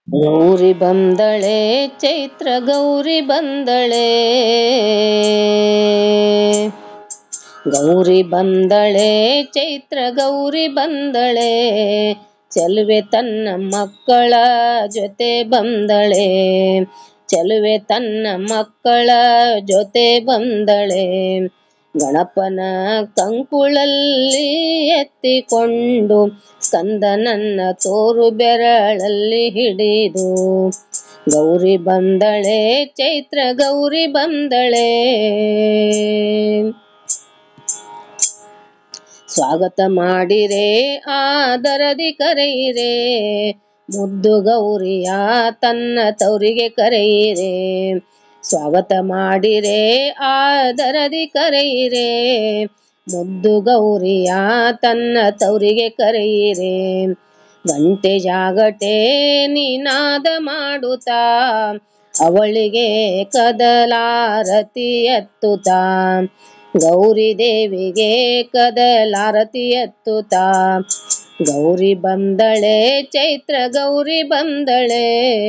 ಗೌರಿ ಬಂದಳೆ ಚೈತ್ರ ಗೌರಿ ಬಂದಳೆ ಗೌರಿ ಬಂದಳೆ ಚೈತ್ರ ಗೌರಿ ಬಂದಳೆ ಚೆಲುವೆ ತನ್ನ ಮಕ್ಕಳ ಜೊತೆ ಬಂದಳೆ ಚೆಲುವೆ ತನ್ನ ಮಕ್ಕಳ ಜೊತೆ ಬಂದಳೆ ಗಣಪನ ಕಂಕುಳಲ್ಲಿ ಎತ್ತಿಕೊಂಡು ಸ್ಕಂದನನ್ನ ತೋರು ಬೆರಳಲ್ಲಿ ಹಿಡಿದು ಗೌರಿ ಬಂದಳೆ ಚೈತ್ರ ಗೌರಿ ಬಂದಳೆ ಸ್ವಾಗತ ಮಾಡಿರೆ ಆದರದಿ ಕರೆಯಿರೆ ಮುದ್ದು ಗೌರಿಯ ತನ್ನ ತವರಿಗೆ ಕರೆಯಿರೆ ಸ್ವಾಗತ ಮಾಡಿರೆ ಆದರದಿ ಕರೆಯಿರೆ ಮುದ್ದು ಗೌರಿಯ ತನ್ನ ತವರಿಗೆ ಕರೆಯಿರೆ ಗಂಟೆ ಜಾಗಟೆ ನಿನಾದ ಮಾಡುತ್ತಾ ಅವಳಿಗೆ ಕದಲಾರತಿ ಎತ್ತುತ್ತಾ ಗೌರಿ ದೇವಿಗೆ ಕದಲಾರತಿ ಎತ್ತುತ್ತಾ ಗೌರಿ ಬಂದಳೆ ಚೈತ್ರ ಗೌರಿ ಬಂದಳೆ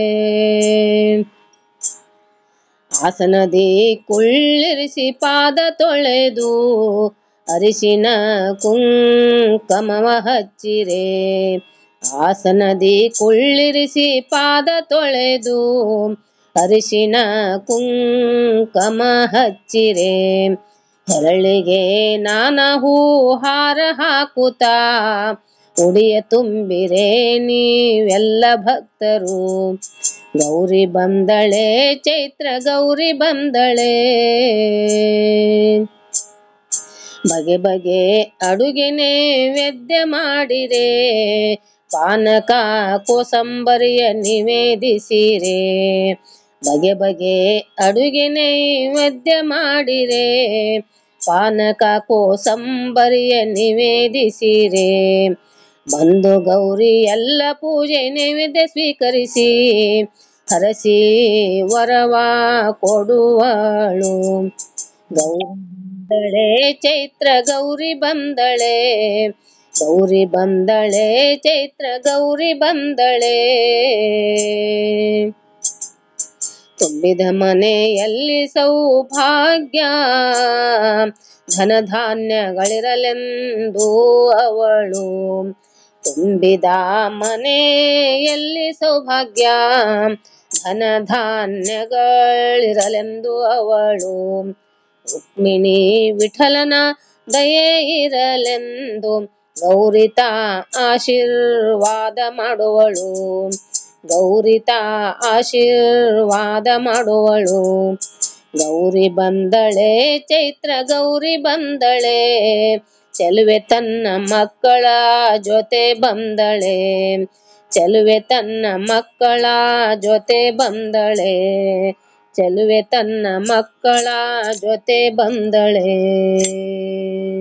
ಆಸನದಿ ಕುಳ್ಳಿರಿಸಿ ಪಾದ ತೊಳೆದು ಅರಿಶಿನ ಕುಂಕಮವ ಹಚ್ಚಿರೆ ಆಸನದಿ ಕುಳ್ಳಿರಿಸಿ ಪಾದ ತೊಳೆದು ಅರಿಶಿನ ಕುಂಕಮ ಹಚ್ಚಿರೆ ಹೆರಳಿಗೆ ನಾನ ಹೂ ಹಾರ ಹಾಕುತ್ತಾ ಉಡಿಯ ತುಂಬಿರೆ ನೀವೆಲ್ಲ ಭಕ್ತರು ಗೌರಿ ಬಂದಳೆ ಚೈತ್ರ ಗೌರಿ ಬಂದಳೆ ಬಗೆ ಬಗೆ ಅಡುಗೆ ನೈವೇದ್ಯ ಮಾಡಿರೆ ಪಾನಕ ಕೋಸಂಬರಿಯ ನಿವೇದಿಸಿರೆ ಬಗೆ ಬಗೆ ಅಡುಗೆ ನೈವೇದ್ಯ ಮಾಡಿರೆ ಪಾನಕ ಕೋಸಂಬರಿಯ ನಿವೇದಿಸಿರೆ ಬಂದು ಗೌರಿ ಎಲ್ಲ ಪೂಜೆ ನೈವೇದ್ಯ ಸ್ವೀಕರಿಸಿ ಹರಸಿ ವರವ ಕೊಡುವಳು ಗೌರಿ ಬಂದಳೆ ಚೈತ್ರ ಗೌರಿ ಬಂದಳೆ ಗೌರಿ ಬಂದಳೆ ಚೈತ್ರ ಗೌರಿ ಬಂದಳೆ ತುಂಬಿದ ಮನೆಯಲ್ಲಿ ಸೌಭಾಗ್ಯ ಧನಧಾನ್ಯಗಳಿರಲೆಂದು ಅವಳು ತುಂಬಿದ ಮನೆಯಲ್ಲಿ ಸೌಭಾಗ್ಯ ಧನಧಾನ್ಯಗಳಿರಲೆಂದು ಅವಳು ರುಕ್ಮಿಣಿ ವಿಠಲನ ದಯೆ ಇರಲೆಂದು ಗೌರಿತ ಆಶೀರ್ವಾದ ಮಾಡುವಳು ಗೌರಿತ ಆಶೀರ್ವಾದ ಮಾಡುವಳು ಗೌರಿ ಬಂದಳೆ ಚೈತ್ರ ಗೌರಿ ಬಂದಳೆ ಚೆಲುವೆ ತನ್ನ ಮಕ್ಕಳ ಜೊತೆ ಬಂದಳೆ ಚೆಲುವೆ ತನ್ನ ಮಕ್ಕಳ ಜೊತೆ ಬಂದಳೆ ಚೆಲುವೆ ತನ್ನ ಮಕ್ಕಳ ಜೊತೆ ಬಂದಳೆ